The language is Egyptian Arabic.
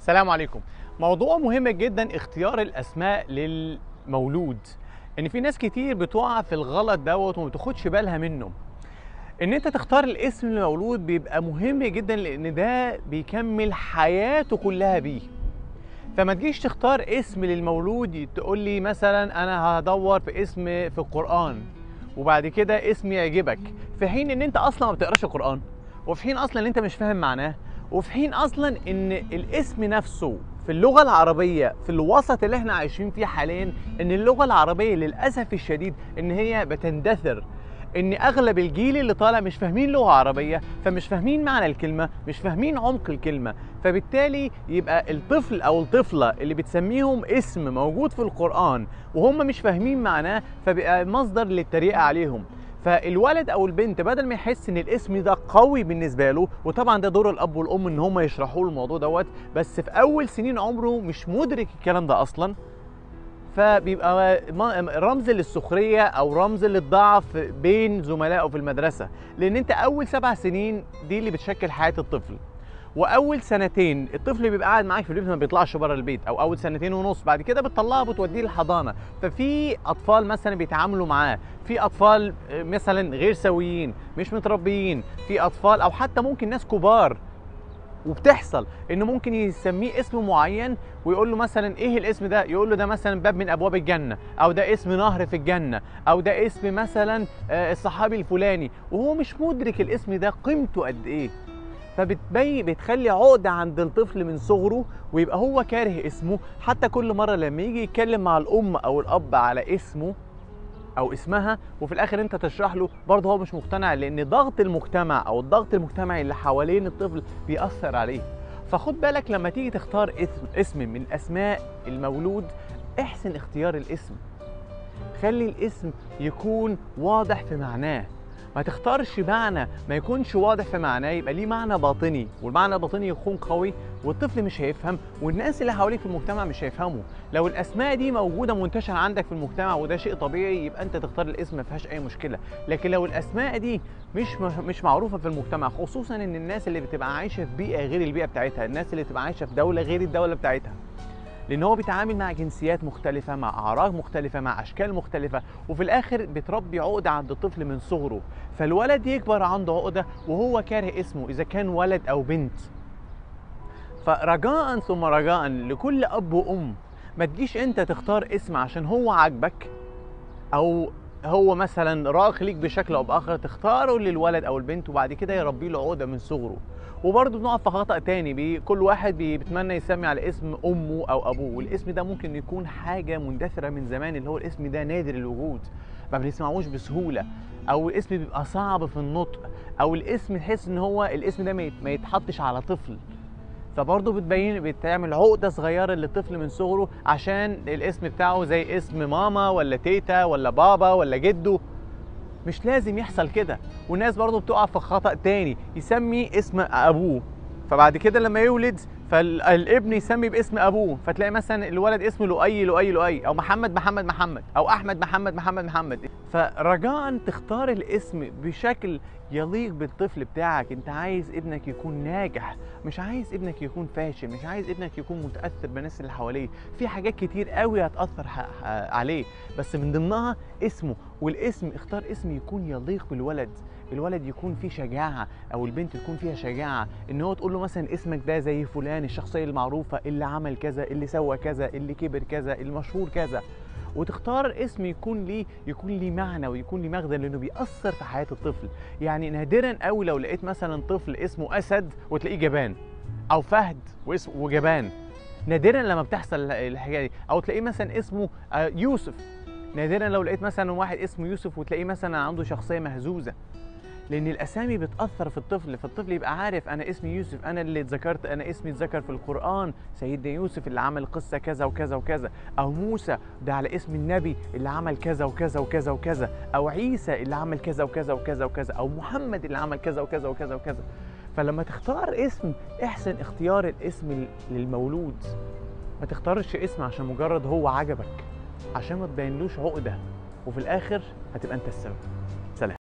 السلام عليكم موضوع مهم جدا اختيار الاسماء للمولود ان في ناس كتير بتقع في الغلط دوت وما بتاخدش بالها منه ان انت تختار الاسم للمولود بيبقى مهم جدا لان ده بيكمل حياته كلها بيه فما تجيش تختار اسم للمولود تقول لي مثلا انا هدور في اسم في القران وبعد كده اسم يعجبك في حين ان انت اصلا ما بتقراش القران وفي حين اصلا ان انت مش فاهم معناه وفي حين اصلا ان الاسم نفسه في اللغه العربيه في الوسط اللي احنا عايشين فيه حاليا ان اللغه العربيه للاسف الشديد ان هي بتندثر ان اغلب الجيل اللي طالع مش فاهمين لغه عربيه فمش فاهمين معنى الكلمه مش فاهمين عمق الكلمه فبالتالي يبقى الطفل او الطفله اللي بتسميهم اسم موجود في القران وهم مش فاهمين معناه فبقى مصدر للتريقه عليهم فالولد او البنت بدل ما يحس ان الاسم ده قوي بالنسبه له وطبعا ده دور الاب والام ان هم يشرحوا له الموضوع دوت بس في اول سنين عمره مش مدرك الكلام ده اصلا فبيبقى رمز للسخريه او رمز للضعف بين زملائه في المدرسه لان انت اول سبع سنين دي اللي بتشكل حياه الطفل واول سنتين الطفل بيبقى قاعد معاك في البيت ما بيطلعش بره البيت او اول سنتين ونص بعد كده بتطلعه بتوديه الحضانه ففي اطفال مثلا بيتعاملوا معاه في اطفال مثلا غير سويين مش متربيين في اطفال او حتى ممكن ناس كبار وبتحصل انه ممكن يسميه اسم معين ويقول له مثلا ايه الاسم ده يقول له ده مثلا باب من ابواب الجنه او ده اسم نهر في الجنه او ده اسم مثلا الصحابي الفلاني وهو مش مدرك الاسم ده قيمته قد ايه فبتبي بتخلي عقده عند الطفل من صغره ويبقى هو كاره اسمه حتى كل مره لما يجي يتكلم مع الام او الاب على اسمه او اسمها وفي الاخر انت تشرح له برضه هو مش مقتنع لان ضغط المجتمع او الضغط المجتمعي اللي حوالين الطفل بيأثر عليه فخد بالك لما تيجي تختار اسم اسم من اسماء المولود احسن اختيار الاسم خلي الاسم يكون واضح في معناه ما تختارش معنى ما يكونش واضح في معناه يبقى ليه معنى باطني والمعنى الباطني يكون قوي والطفل مش هيفهم والناس اللي حواليك في المجتمع مش هيفهموا لو الاسماء دي موجوده منتشره عندك في المجتمع وده شيء طبيعي يبقى انت تختار الاسم ما فيهاش اي مشكله لكن لو الاسماء دي مش مش معروفه في المجتمع خصوصا ان الناس اللي بتبقى عايشه في بيئه غير البيئه بتاعتها الناس اللي بتبقى عايشه في دوله غير الدوله بتاعتها لان هو بيتعامل مع جنسيات مختلفه مع اعراض مختلفه مع اشكال مختلفه وفي الاخر بتربي عقده عند الطفل من صغره فالولد يكبر عنده عقده وهو كاره اسمه اذا كان ولد او بنت فرجاء ثم رجاء لكل اب وام ما تجيش انت تختار اسم عشان هو عاجبك او هو مثلا راق ليك بشكل او باخر تختاره للولد او البنت وبعد كده يربي له عقده من صغره وبرضه بنقع في خطا تاني بي كل واحد بي بيتمنى يسمي على اسم امه او ابوه والاسم ده ممكن يكون حاجه مندثره من زمان اللي هو الاسم ده نادر الوجود ما بنسمعوش بسهوله او الاسم بيبقى صعب في النطق او الاسم تحس ان هو الاسم ده ما يتحطش على طفل فبرضه بتبين بتعمل عقده صغيره للطفل من صغره عشان الاسم بتاعه زي اسم ماما ولا تيتا ولا بابا ولا جده مش لازم يحصل كده والناس برضه بتقع في خطأ تاني يسمي اسم ابوه فبعد كده لما يولد فالابن يسمي باسم ابوه فتلاقي مثلا الولد اسمه لؤي لؤي لؤي او محمد محمد محمد او احمد محمد محمد محمد فرجاء تختار الاسم بشكل يليق بالطفل بتاعك انت عايز ابنك يكون ناجح مش عايز ابنك يكون فاشل مش عايز ابنك يكون متاثر بالناس اللي حواليه في حاجات كتير قوي هتاثر عليه بس من ضمنها اسمه والاسم اختار اسم يكون يليق بالولد الولد يكون فيه شجاعه او البنت تكون فيها شجاعه ان هو تقول له مثلا اسمك ده زي فلان الشخصيه المعروفه اللي عمل كذا اللي سوى كذا اللي كبر كذا المشهور كذا وتختار اسم يكون ليه يكون ليه معنى ويكون ليه مغزى لانه بيأثر في حياه الطفل يعني نادرا قوي لو لقيت مثلا طفل اسمه اسد وتلاقيه جبان او فهد واسمه وجبان نادرا لما بتحصل الحكايه دي او تلاقيه مثلا اسمه يوسف نادرا لو لقيت مثلا واحد اسمه يوسف وتلاقيه مثلا عنده شخصيه مهزوزه لان الاسامي بتاثر في الطفل فالطفل يبقى عارف انا اسمي يوسف انا اللي اتذكرت انا اسمي اتذكر في القران سيدنا يوسف اللي عمل قصه كذا وكذا وكذا او موسى ده على اسم النبي اللي عمل كذا وكذا وكذا وكذا او عيسى اللي عمل كذا وكذا وكذا وكذا او محمد اللي عمل كذا وكذا وكذا وكذا فلما تختار اسم احسن اختيار الاسم للمولود ما تختارش اسم عشان مجرد هو عجبك عشان ما تبينلوش عقده وفي الاخر هتبقى انت السبب